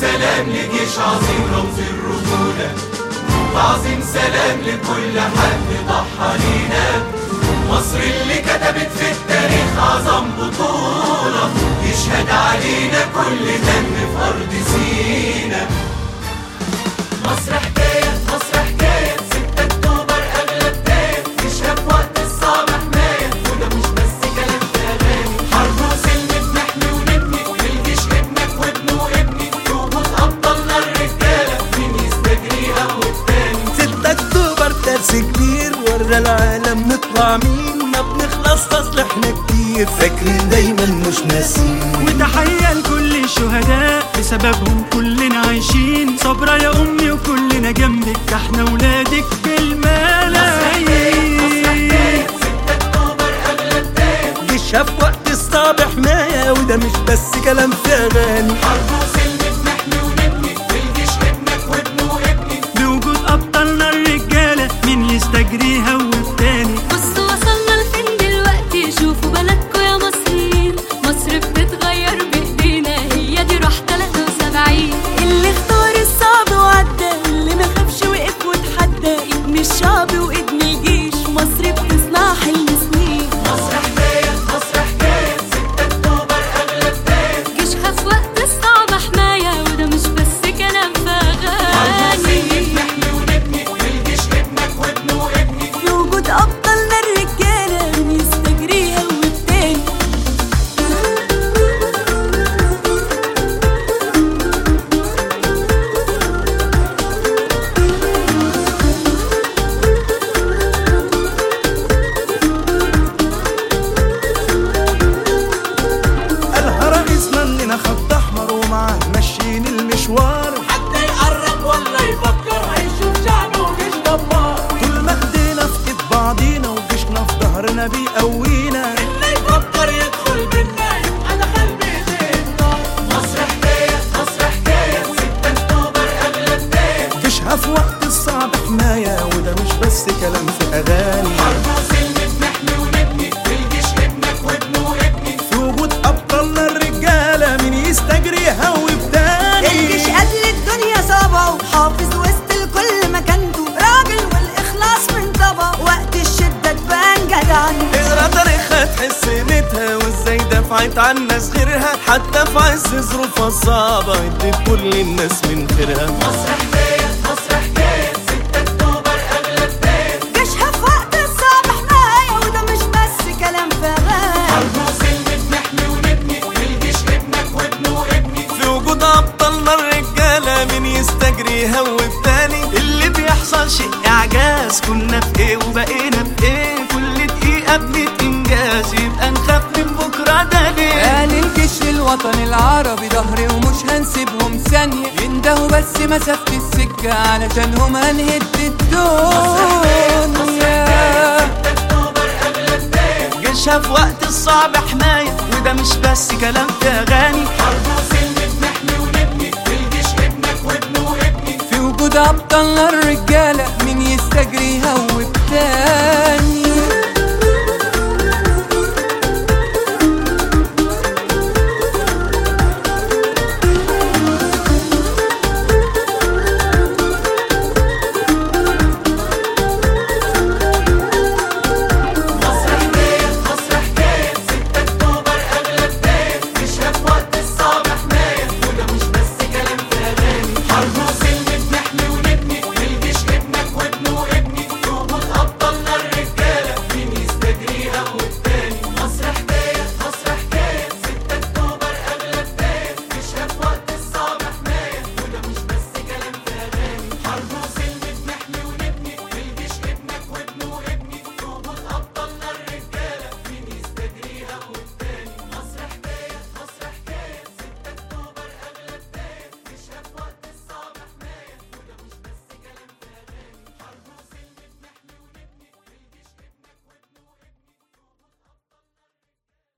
سلام لجيش عظيم رمز الرجولة وعظيم سلام لكل حد ضحى لينا مصر اللي كتبت في التاريخ أعظم بطولة يشهد علينا كل دم في أرض سينا مصر حكاية مصر حكاية ستة أكتوبر أغلى بداية تشهد وقت الصعب حماية وده مش بس كلام في أغاني حرب وسلم بنحمي ونبني والجيش ابنك وابنه وابني وجود أبطالنا الرجالة مين يستجريها والتاني ستة اكتوبر درس كبير ورا العالم نطلع مين ما بنخلص اصل احنا كتير فاكرين دايما مش ناسين وتحية لكل الشهداء بسببهم كلنا عايشين صبرا يا أمي وكلنا جنبك ده احنا ولادك بالملايين ستة أكتوبر أغلى بداية جيشها في وقت الصعب حماية وده مش بس كلام في اغاني حرب وسلم بنحمي ونبني والجيش ابنك وابنه وابني بوجود أبطالنا الرجالة مين يستجريها والتاني بصوا وصلنا لفين دلوقتي شوفوا بلدكوا يا مصريين مصر بتتغير بايدينا هي دي روح 73 اللي اختار الصعب وعدى اللي ما خافش وقف وتحدى ايد من الشعب وايد من الجيش مصر بتصنع حلم سنين مصر حكاية مصر حكاية ستة أكتوبر أغلى بداية جيش خاف وقت الصعب حماية وده مش بس كلام في اغاني نحمي ونبني والجيش ابنك وابنه وابني في وجود ابطالنا الرجالة مين يستجريها والتاني قالها رئيسنا اننا خط احمر ومعاه ماشيين المشوار حتى يقرب ولا يفكر هيشوف شعبه وجيش دمار طول ما ايدينا في ايد بعضينا وجيشنا في ظهرنا بيقوينا اللي يفكر يدخل بينا يبقى دخل بإيدينا مصر حكاية مصر حكاية ستة أكتوبر أغلى بداية جيشها في وقت الصعب حماية وده مش بس كلام في اغاني حرب وسلم بنحمي ونبني والجيش ابنك وابنه وابني في وجود ابطالنا الرجالة مين يستجريها وبداني الجيش قبل الدنيا صعبة وحافظ وسط الكل مكانته راجل والإخلاص من طبع وقت الشدة تبان جدعنه اقرا تاريخها تحس قيمتها وازاي دفعت عن ناس غيرها حتى في عز ظروفها الصعبة ادت كل الناس من خيرها مصر حكاية مصر حكاية ستة أكتوبر أغلى بداية جيشها في وقت الصعب حماية وده مش بس كلام في أغاني حرب وسلم بنحمي ونبني والجيش ابنك وابنه وابني في وجود ابطالنا الرجالة مين يستجريها والتاني اللي بيحصل شيء اعجاز كنا في ايه وبقينا في ايه كل دقيقة بنت انجاز يبقى نخاف من بكرة ده ليه قال الجيش الوطني العربي ظهري ومش هنسيبهم ثانية يندهوا بس مسافة السكة علشانهم هنهد الدنيا أكتوبر أغلى بداية جيشها في وقت الصعب حماية وده مش بس كلام في اغاني حرب وسلم بنحمي ونبني والجيش ابنك وابنه وابني في وجود أبطالنا الرجالة مين يستجريها والتاني